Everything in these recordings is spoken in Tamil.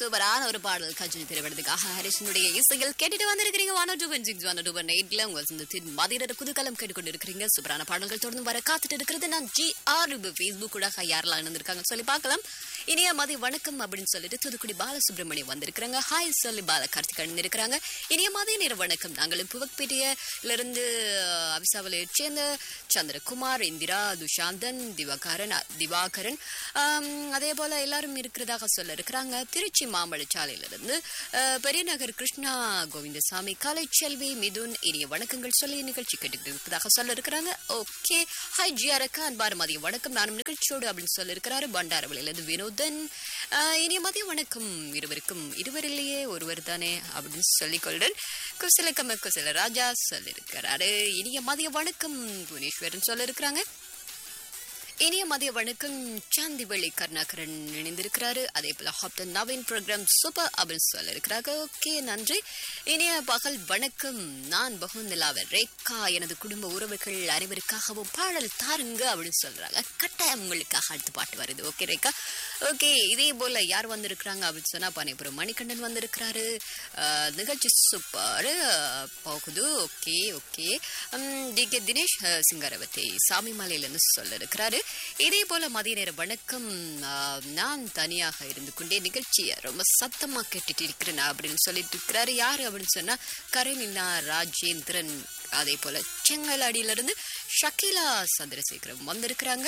சூப்பரான ஒரு பாடல் கஜினி திரைப்படத்துக்காக ஹரிசனுடைய இசையில் கேட்டுட்டு வந்திருக்கிறீங்க one two one six one two one எயிட்ல உங்கள் சொந்தத்தின் மதிய குதூகலம் கேட்டுக்கொண்டு இருக்கிறீங்க சூப்பரான பாடல்கள் தொடர்ந்து வர காத்துட்டு இருக்கிறது நான் ஜி ஆர் ஃபேஸ்புக் கூட யாரெல்லாம் இருந்திருக்காங்கன்னு சொல்லி பார்க்கலாம் இனிய மதிய வணக்கம் அப்படின்னு சொல்லிட்டு தூத்துக்குடி பாலசுப்ரமணியம் வந்திருக்கிறாங்க ஹாய் சொல்லி பால கார்த்திகன் இருக்கிறாங்க இனிய மதிய நேர வணக்கம் நாங்களும் புவக்பேட்டையில இருந்து அவிசாவலை சேர்ந்த சந்திரகுமார் இந்திரா துஷாந்தன் திவாகரன் திவாகரன் ஆம், அதே போல எல்லாரும் இருக்கிறதாக சொல்ல இருக்கிறாங்க திருச்சி மாம்பழச்சாலையிலிருந்து அஹ், பெரியநகர் கிருஷ்ணா கோவிந்தசாமி கலைச்செல்வி மிதுன் இனிய வணக்கங்கள் சொல்லி நிகழ்ச்சி கேட்டுக்கிட்டு இருக்கிறதாக சொல்ல இருக்கிறாங்க ஓகே ஹாய் ஜிஆரக்கா அன்பார் மதிய வணக்கம் நானும் நிகழ்ச்சியோடு அப்படின்னு சொல்ல இருக்கிறாரு பண்டாரவளையிலிருந்து வினோதன் அஹ், இனிய மதிய வணக்கம் இருவருக்கும் இருவரிலேயே ஒருவர் தானே அப்படின்னு சொல்லிக்கொள்றேன் குசலக்கம குசல ராஜா சொல்லியிருக்கிறாரு இனிய மதிய வணக்கம் புவனேஸ்வரன் சொல்ல இருக்கிறாங்க இனிய மதிய வணக்கம் சாந்திவள்ளி கருணாகரன் இணைந்திருக்கிறாரு அதே போல ஹாப்டன் நவீன் ப்ரோக்ராம் சூப்பர் அப்படின்னு சொல்ல இருக்கிறாங்க ஓகே நன்றி இனிய பகல் வணக்கம் நான் பகுந்தலாவ ரேகா எனது குடும்ப உறவுகள் அனைவருக்காகவும் பாடல் தாருங்க அப்படின்னு சொல்றாங்க கட்டாயம் உங்களுக்காக அடுத்த பாட்டு வருது ஓகே ரேகா ஓகே இதே போல யார் வந்திருக்கிறாங்க அப்படின்னு சொன்னா பானைபுரம் மணிகண்டன் வந்திருக்கிறாரு அஹ், நிகழ்ச்சி சூப்பர் போகுது okay okay T K Dinesh அஹ், சிங்காரவத்தை சாமிமலையிலிருந்து சொல்ல இருக்கிறாரு இதே போல மதிய நேர வணக்கம் அஹ், நான் தனியாக இருந்து கொண்டே நிகழ்ச்சியை ரொம்ப சத்தமா கேட்டுட்டு இருக்கிறேன் அப்படின்னு சொல்லிட்டு இருக்கிறாரு யாரு அப்படின்னு சொன்னா கரணிலா ராஜேந்திரன் அதே போல செங்கலாடியிலிருந்து ஷக்கீலா சந்திரசேகரம் வந்திருக்கிறாங்க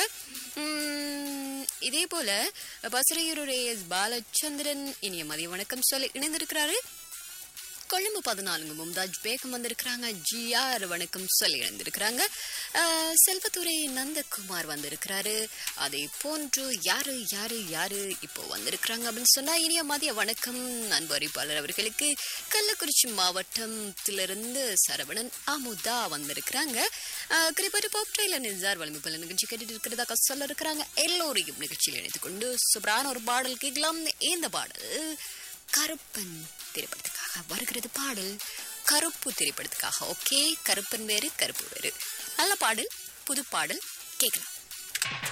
உம், இதே போல பசரையூருடைய பாலச்சந்திரன் இனிய மதிய வணக்கம் சொல்லி இணைந்திருக்கிறாரு கொழும்பு பதினாலுங்க மும்தாஜ் பேகம் வந்திருக்கிறாங்க ஜிஆர் வணக்கம் சொல்லி இணைந்திருக்கிறாங்க அஹ், செல்வத்துறை நந்தகுமார் வந்திருக்கிறாரு அதே போன்று யாரு யாரு யாரு இப்போ வந்திருக்கிறாங்க அப்படின்னு சொன்னா இனிய மதிய வணக்கம் அன்பு அறிவிப்பாளர் அவர்களுக்கு கள்ளக்குறிச்சி மாவட்டத்திலிருந்து சரவணன் அமுதா வந்திருக்கிறாங்க அஹ், குறிப்பிட்ட பாப்டைல நிசார் வலிமை பல நிகழ்ச்சி கேட்டுட்டு இருக்கிறதாக சொல்ல இருக்கிறாங்க எல்லோரையும் நிகழ்ச்சியில் இணைத்துக் கொண்டு சூப்பரான ஒரு பாடல் கேட்கலாம் இந்த பாடல் கருப்பன் திரைப்படத்துக்காக வருகிறது பாடல் கருப்பு திரைப்படத்துக்காக ஓகே கருப்பன் வேறு கருப்பு வேறு நல்ல பாடல் புது பாடல் கேட்கலாம்